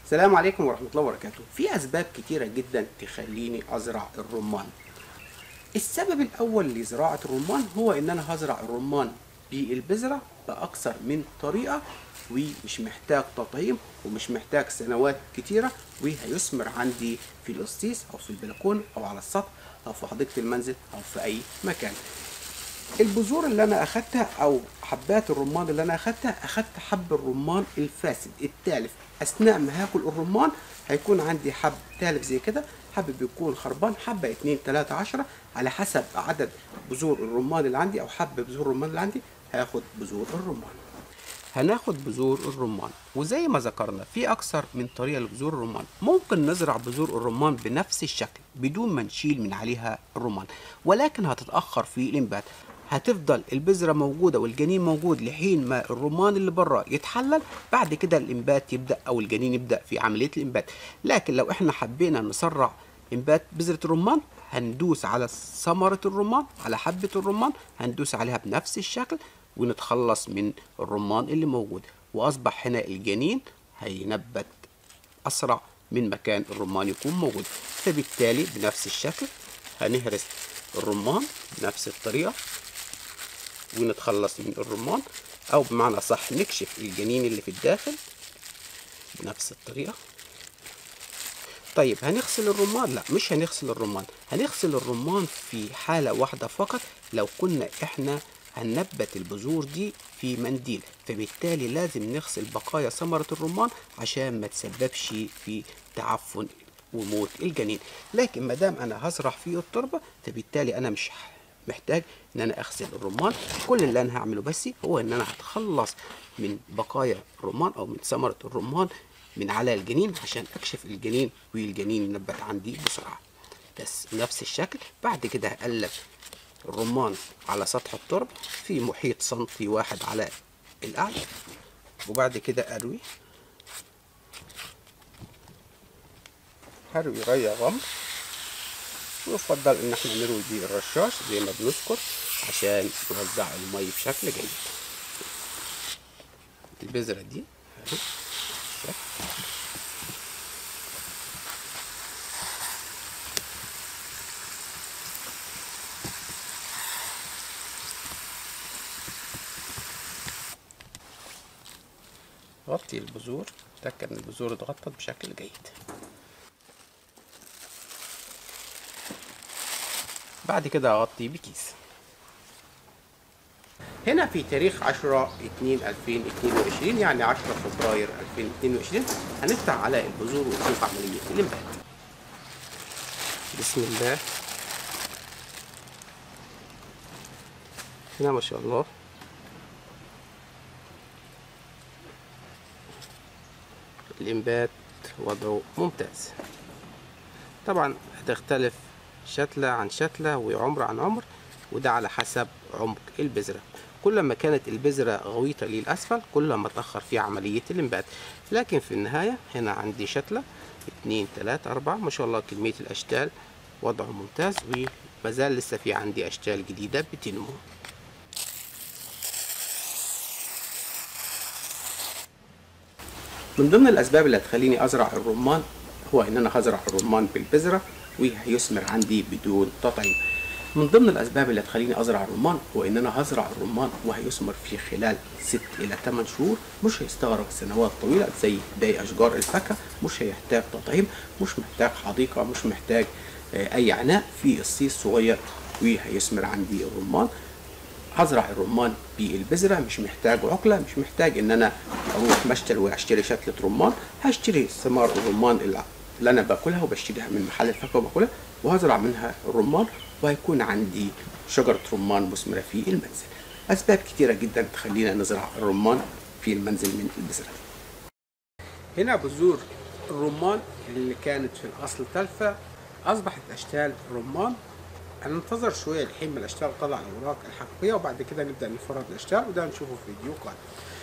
السلام عليكم ورحمة الله وبركاته في أسباب كتيرة جدا تخليني أزرع الرمان السبب الأول لزراعة الرمان هو إن أنا هزرع الرمان بالبذرة بأكثر من طريقة ومش محتاج تطعيم ومش محتاج سنوات كتيرة وهيثمر عندي في القصيص أو في البلكونة أو على السطح أو في حديقة المنزل أو في أي مكان البذور اللي انا اخدتها او حبات الرمان اللي انا اخدتها اخدت حب الرمان الفاسد التالف اثناء ما هاكل الرمان هيكون عندي حب تالف زي كده حب بيكون خربان حبة اتنين تلاتة عشرة على حسب عدد بذور الرمان اللي عندي او حب بذور الرمان اللي عندي هاخد بذور الرمان هناخد بذور الرمان وزي ما ذكرنا في اكثر من طريقه لبذور الرمان ممكن نزرع بذور الرمان بنفس الشكل بدون ما نشيل من عليها الرمان ولكن هتتاخر في الانبات هتفضل البذرة موجودة والجنين موجود لحين ما الرمان اللي بره يتحلل بعد كده الإنبات يبدأ أو الجنين يبدأ في عملية الإنبات لكن لو إحنا حبينا نسرع إنبات بذرة الرمان هندوس على ثمرة الرمان على حبة الرمان هندوس عليها بنفس الشكل ونتخلص من الرمان اللي موجود وأصبح هنا الجنين هينبت أسرع من مكان الرمان يكون موجود فبالتالي بنفس الشكل هنهرس الرمان بنفس الطريقة ونتخلص من الرمان او بمعنى صح نكشف الجنين اللي في الداخل بنفس الطريقة طيب هنغسل الرمان لا مش هنغسل الرمان هنغسل الرمان في حالة واحدة فقط لو كنا احنا هننبت البذور دي في منديل فبالتالي لازم نغسل بقايا ثمرة الرمان عشان ما تسببش في تعفن وموت الجنين لكن ما دام انا هزرع فيه التربة فبالتالي انا مش محتاج ان انا اغسل الرمان كل اللي انا هعمله بس هو ان انا هتخلص من بقايا الرمان او من ثمره الرمان من على الجنين عشان اكشف الجنين والجنين ينبت عندي بسرعه بس نفس الشكل بعد كده هقلب الرمان على سطح التربة في محيط سنتي واحد على الأعلى وبعد كده أروي هروي ري غمر ويفضل ان احنا نروي بيه الرشاش زي ما بنذكر عشان نوزع المي بشكل جيد البذرة دي اهي غطي البذور تأكد ان البذور اتغطت بشكل جيد بعد كده اغطي بكيس هنا في تاريخ 10 2 2022 يعني 10 فبراير 2022 هنفتح على البذور ونشوف عملية الانبات بسم الله هنا ما شاء الله الانبات وضعه ممتاز طبعا هتختلف شتلة عن شتلة وعمر عن عمر وده على حسب عمق البذرة كل ما كانت البذرة غويطة للأسفل كل ما تأخر في عملية الإنبات لكن في النهاية هنا عندي شتلة اتنين تلاتة أربعة ما شاء الله كمية الأشكال وضعه ممتاز ومازال لسه في عندي أشكال جديدة بتنمو من ضمن الأسباب اللي هتخليني أزرع الرمان هو إن أنا هزرع الرمان بالبذرة وهيثمر عندي بدون تطعيم من ضمن الاسباب اللي هتخليني ازرع الرمان هو ان انا هزرع الرمان وهيثمر في خلال 6 الى 8 شهور مش هيستغرق سنوات طويله زي باقي اشجار الفاكهه مش هيحتاج تطعيم مش محتاج حديقه مش محتاج اي عناء في قصيص صغير وهيثمر عندي الرمان هزرع الرمان بالبذرة مش محتاج عقلة مش محتاج ان انا اروح مشتل واشتري شتلة رمان هشتري ثمار الرمان اللي اللي انا باكلها وبشتريها من محل الفاكهه وباكلها وهزرع منها الرمان وهيكون عندي شجره رمان مثمره في المنزل اسباب كتيره جدا تخلينا نزرع الرمان في المنزل من البذره هنا بذور الرمان اللي كانت في الاصل تلفه اصبحت اشتال رمان هننتظر شويه لحين ما الاشتال تطلع الاوراق الحقيقيه وبعد كده نبدا نفرد الاشتال وده نشوفه في فيديو قادم